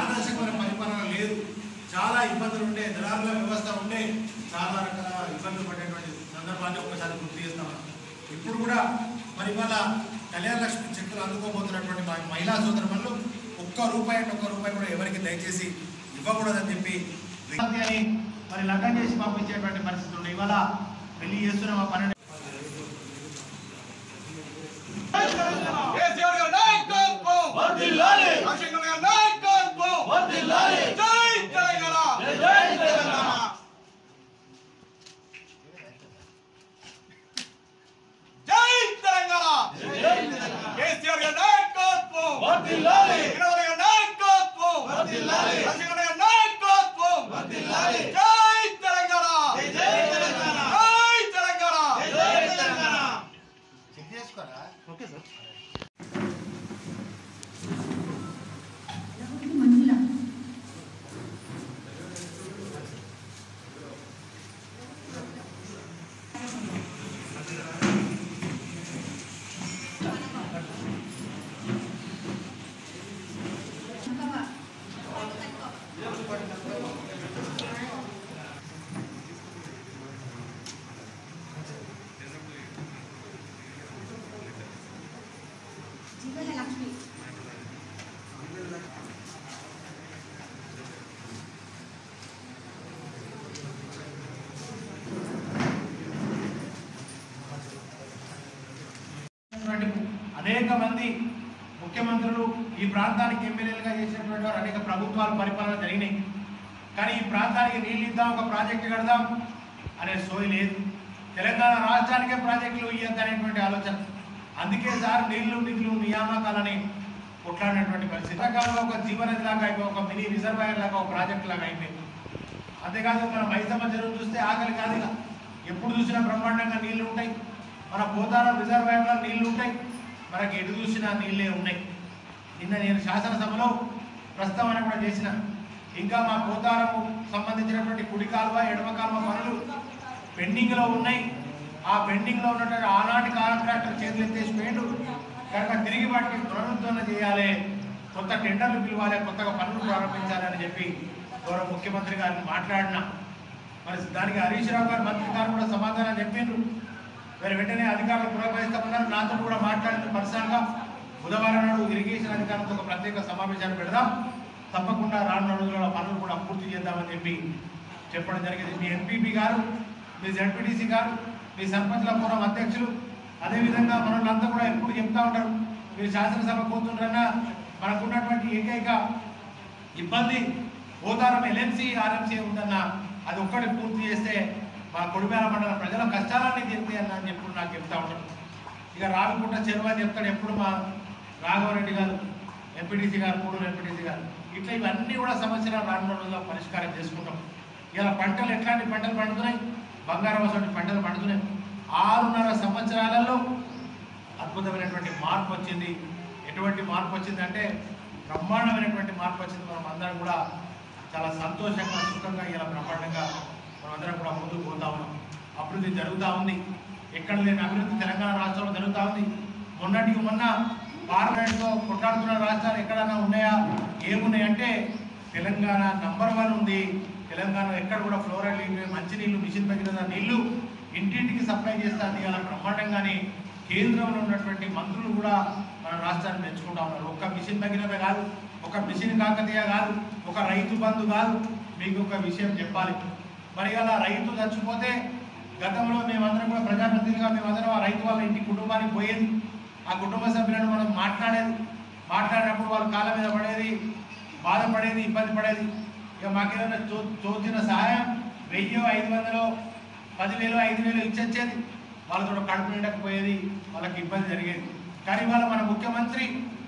పారదర్శకమైన పరిపాలన లేదు చాలా ఇబ్బందులు ఉండే దళారుల వ్యవస్థ ఉండే చాలా రకాల ఇబ్బందులు పడేటువంటి సందర్భాన్ని ఒక్కసారి గుర్తు చేస్తాం ఇప్పుడు కూడా మరి ఇవాళ కళ్యాణ లక్ష్మి చెక్కులు అందుకోబోతున్నటువంటి మా మహిళా సోదరులు ఒక్క రూపాయి అంటే ఒక్క రూపాయి కూడా ఎవరికి దయచేసి ఇవ్వకూడదని చెప్పి విజ్ఞప్తి అని మరి లగ్నం చేసి పంపించేటువంటి పరిస్థితి ఉంది ఇవాళ పెళ్లి చేస్తున్న పన్నెండు కేసీఆర్ గారి నాయకత్వం వర్ధిల్లాలి రాజశేఖర్ గారి నాయకత్వం వర్ధిల్లాలి జై తెలంగాణ జై తెలంగాణ జై తెలంగాణ కేసీఆర్ గారి నాయకత్వం వర్ధిల్లాలి కేసీఆర్ గారి నాయకత్వం వర్ధిల్లాలి రాజశేఖర్ గారి నాయకత్వం వర్ధిల్లాలి జై తెలంగాణ జై తెలంగాణ జై తెలంగాణ జై తెలంగాణ చెక్ చేసుకోరా ఓకే సార్ మంజుల జీవన లక్ష్మి ఉన్నటువంటి అనేక మంది ముఖ్యమంత్రులు ఈ ప్రాంతానికి ఎమ్మెల్యేలుగా చేసినటువంటి వారు అనేక ప్రభుత్వాలు పరిపాలన జరిగినాయి కానీ ఈ ప్రాంతానికి నీళ్ళు ఇద్దాం ఒక ప్రాజెక్టు కడదాం అనే సోయి లేదు తెలంగాణ రాష్ట్రానికే ప్రాజెక్టులు ఇవ్వద్దనేటువంటి ఆలోచన అందుకే సార్ నీళ్లు నిధులు నియామకాలని కొట్లాడినటువంటి పరిస్థితి రకాలుగా ఒక జీవనది లాగా అయిపోయి ఒక మినీ రిజర్వాయర్ లాగా ఒక ప్రాజెక్ట్ లాగా అయిపోయింది అంతేకాదు మన మైసమ్మ చెరువు చూస్తే ఆకలి కాదు ఇక. ఎప్పుడు చూసినా బ్రహ్మాండంగా నీళ్లు ఉంటాయి మన పోతారం రిజర్వాయర్లో నీళ్లు ఉంటాయి మనకి ఎటు చూసినా నీళ్ళే ఉన్నాయి నిన్న నేను శాసనసభలో ప్రస్తావన కూడా చేసిన ఇంకా మా పోతారము సంబంధించినటువంటి కుడి కాలువ ఎడమ కాలువ పనులు పెండింగ్లో ఉన్నాయి ఆ పెండింగ్లో ఉన్నటువంటి ఆనాటి కాంట్రాక్టర్ చేతులు ఎత్తేసి పోయిండు కనుక తిరిగి వాటికి పునరుద్ధరణ చేయాలి కొత్త టెండర్లు పిలవాలి కొత్తగా పనులు ప్రారంభించాలి అని చెప్పి గౌరవ ముఖ్యమంత్రి గారిని మాట్లాడిన మరి దానికి హరీష్ రావు గారు మంత్రి గారు కూడా సమాధానం చెప్పిండ్రు మరి వెంటనే అధికారులు పురమాయిస్తామన్నారు నాతో కూడా మాట్లాడిన పర్సనల్గా బుధవారం నాడు ఇరిగేషన్ అధికారులతో ఒక ప్రత్యేక సమావేశాన్ని పెడదాం తప్పకుండా రానున్న రోజుల్లో పనులు కూడా పూర్తి చేద్దామని చెప్పి చెప్పడం జరిగింది మీ ఎంపీపీ గారు మీ జడ్పీటీసీ గారు మీ సర్పంచ్ల ఫోరం అధ్యక్షులు అదేవిధంగా మనల్ని కూడా ఎప్పుడు చెప్తా ఉంటారు మీరు శాసనసభ పోతుండ్రన్నా మనకున్నటువంటి ఏకైక ఇబ్బంది పోతారం ఎల్ఎంసీ ఆర్ఎంసీ ఉందన్న అది ఒక్కటి పూర్తి చేస్తే మా కొడిమేర మండల ప్రజల కష్టాలన్నీ తీరుతాయి అన్న అని ఎప్పుడు నాకు చెప్తా ఉంటాడు ఇక రావికుంట చెరువు అని చెప్తాడు ఎప్పుడు మా రాఘవరెడ్డి గారు ఎంపీటీసీ గారు మూడు ఎంపీటీసీ గారు ఇట్లా ఇవన్నీ కూడా సమస్యలు రానున్న రోజుల్లో పరిష్కారం చేసుకుంటాం ఇలా పంటలు ఎట్లాంటి పంటలు పండుతున్నాయి బంగారం అసలు పంటలు పండుతున్నాయి ఆరున్నర సంవత్సరాలలో అద్భుతమైనటువంటి మార్పు వచ్చింది ఎటువంటి మార్పు వచ్చిందంటే బ్రహ్మాండమైనటువంటి మార్పు వచ్చింది మనం అందరం కూడా చాలా సంతోషంగా సుఖంగా ఇలా బ్రహ్మాండంగా మనం అందరం కూడా ముందుకు పోతా ఉన్నాం అభివృద్ధి జరుగుతూ ఉంది ఎక్కడ లేని అభివృద్ధి తెలంగాణ రాష్ట్రంలో జరుగుతూ ఉంది మొన్నటికి మొన్న పార్లమెంట్తో కొట్లాడుతున్న రాష్ట్రాలు ఎక్కడైనా ఉన్నాయా ఏమున్నాయంటే తెలంగాణ నంబర్ వన్ ఉంది తెలంగాణ ఎక్కడ కూడా ఫ్లోరైడ్ లీక్ మంచినీళ్ళు మిషన్ తగిన నీళ్లు ఇంటింటికి సప్లై చేస్తుంది అలా బ్రహ్మాండంగానే కేంద్రంలో ఉన్నటువంటి మంత్రులు కూడా మన రాష్ట్రాన్ని మెచ్చుకుంటా ఉన్నారు ఒక్క మిషన్ తగినత కాదు ఒక మిషన్ కాకతీయ కాదు ఒక రైతు బంధు కాదు మీకు ఒక విషయం చెప్పాలి మరి అలా రైతు చచ్చిపోతే గతంలో మేమందరం కూడా ప్రజాప్రతినిధిగా మేమందరం ఆ రైతు వాళ్ళ ఇంటి కుటుంబానికి పోయేది ఆ కుటుంబ సభ్యులను మనం మాట్లాడేది మాట్లాడినప్పుడు వాళ్ళ కాళ్ళ మీద పడేది బాధపడేది ఇబ్బంది పడేది ఇక మాకేదైనా తో తోచిన సహాయం వెయ్యో ఐదు వందలో పదివేలు ఐదు వేలు ఇచ్చొచ్చేది వాళ్ళతో కడుపు నిండకపోయేది వాళ్ళకి ఇబ్బంది జరిగేది కానీ వాళ్ళ మన ముఖ్యమంత్రి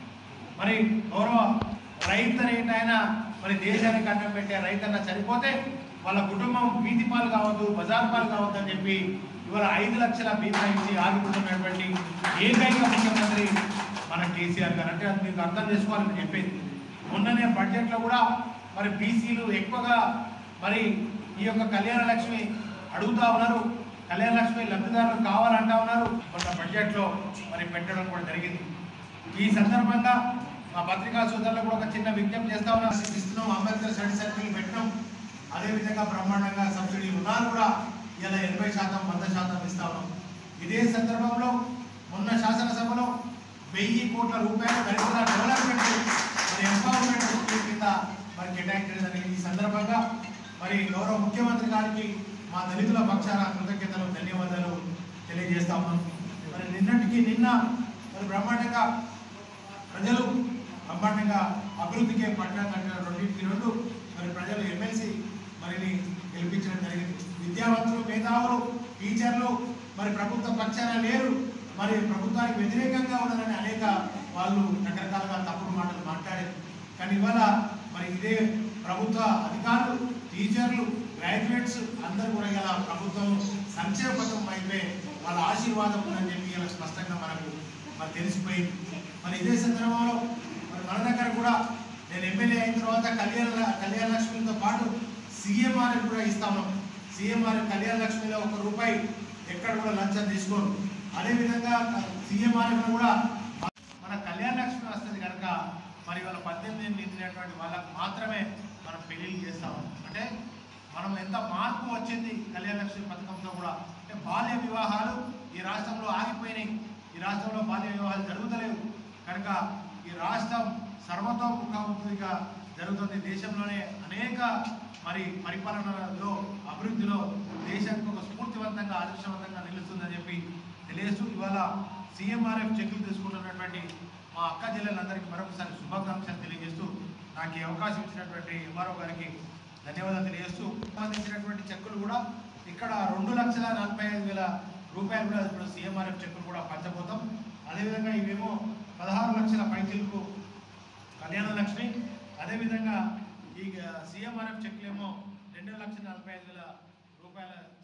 మరి గౌరవ రైతు రేట్ అయినా మరి దేశానికి అన్నం పెట్టే రైతన్న చనిపోతే వాళ్ళ కుటుంబం వీధి పాలు కావద్దు బజార్ పాలు కావద్దు అని చెప్పి ఇవాళ ఐదు లక్షల బీమా ఇచ్చి ఆదుకుంటున్నటువంటి ఏకైక ముఖ్యమంత్రి మన కేసీఆర్ గారు అంటే అది మీకు అర్థం చేసుకోవాలని చెప్పేది మొన్ననే బడ్జెట్లో కూడా మరి బీసీలు ఎక్కువగా మరి ఈ యొక్క కళ్యాణ లక్ష్మి అడుగుతా ఉన్నారు కళ్యాణ లక్ష్మి లబ్ధిదారులు కావాలంటా ఉన్నారు మొన్న బడ్జెట్లో మరి పెట్టడం కూడా జరిగింది ఈ సందర్భంగా మా పత్రికా సోదరులకు కూడా ఒక చిన్న విజ్ఞప్తి చేస్తా ఉన్నాం ఇస్తున్నాం అంబేద్కర్ స్టడీ సర్కిల్ పెట్టినాం అదేవిధంగా బ్రహ్మాండంగా సబ్సిడీ రుణాలు కూడా ఇలా ఎనభై శాతం వంద శాతం ఇస్తా ఉన్నాం ఇదే సందర్భంలో మొన్న శాసనసభలో వెయ్యి కోట్ల రూపాయల దళితుల డెవలప్మెంట్ మరి ఎంపవర్మెంట్ స్కీమ్ కింద మరి కేటాయించడం జరిగింది ఈ సందర్భంగా మరి గౌరవ ముఖ్యమంత్రి గారికి మా దళితుల పక్షాన కృతజ్ఞతలు ధన్యవాదాలు తెలియజేస్తా ఉన్నాం మరి నిన్నటికి నిన్న మరి బ్రహ్మాండంగా ప్రజలు బ్రహ్మాండంగా అభివృద్ధికి పట్టణం కట్టిన రెండింటికి రెండు మరి ప్రజలు ఎమ్మెల్సీ మరిని గెలిపించడం జరిగింది విద్యావంతులు మేధావులు టీచర్లు మరి ప్రభుత్వ పక్షాన లేరు మరి ప్రభుత్వానికి వ్యతిరేకంగా ఉన్నారని అనేక వాళ్ళు రకరకాలుగా తప్పుడు మాటలు మాట్లాడారు కానీ ఇవాళ మరి ఇదే ప్రభుత్వ అధికారులు టీచర్లు గ్రాడ్యుయేట్స్ అందరూ కూడా ఇలా ప్రభుత్వం సంక్షేమ పథకం వైపే వాళ్ళ ఆశీర్వాదం ఉందని చెప్పి ఇలా స్పష్టంగా మనకు మరి తెలిసిపోయింది మరి ఇదే సందర్భంలో మరి మన దగ్గర కూడా నేను ఎమ్మెల్యే అయిన తర్వాత కళ్యాణ కళ్యాణ లక్ష్మితో పాటు సీఎంఆర్ కూడా ఇస్తాము సీఎంఆర్ కళ్యాణ లక్ష్మిలో ఒక రూపాయి ఎక్కడ కూడా లంచం తీసుకోరు అదేవిధంగా సీఎంఆర్ కూడా మన కళ్యాణ లక్ష్మి వస్తుంది కనుక మరి వాళ్ళ పద్దెనిమిది ఏళ్ళు నిండినటువంటి వాళ్ళకు మాత్రమే మనం పెళ్లిళ్ళు చేస్తాము అంటే మనం ఎంత మార్పు వచ్చింది కళ్యాణ లక్ష్మి పథకంతో కూడా అంటే బాల్య వివాహాలు ఈ రాష్ట్రంలో ఆగిపోయినాయి ఈ రాష్ట్రంలో బాల్య వివాహాలు జరుగుతలేవు కనుక ఈ రాష్ట్రం సర్వతోముఖాభివృద్ధిగా జరుగుతుంది దేశంలోనే అనేక మరి పరిపాలనలో అభివృద్ధిలో దేశానికి ఒక స్ఫూర్తివంతంగా ఆదర్శవంతంగా నిలుస్తుందని చెప్పి తెలియజేస్తూ ఇవాళ సీఎంఆర్ఎఫ్ చెక్కులు తీసుకుంటున్నటువంటి మా అక్క జిల్లాలందరికీ మరొకసారి శుభాకాంక్షలు తెలియజేస్తూ నాకు ఈ అవకాశం ఇచ్చినటువంటి ఎంఆర్ఓ గారికి ధన్యవాదాలు తెలియజేస్తూ సంబంధించినటువంటి చెక్కులు కూడా ఇక్కడ రెండు లక్షల నలభై ఐదు వేల రూపాయలు కూడా ఇప్పుడు సీఎంఆర్ఎఫ్ చెక్కులు కూడా పంచబోతాం అదేవిధంగా ఇవేమో పదహారు లక్షల పైచిలకు కళ్యాణ లక్ష్మి అదేవిధంగా ఈ సీఎంఆర్ఎఫ్ చెక్లేమో రెండు లక్షల నలభై ఐదు వేల రూపాయల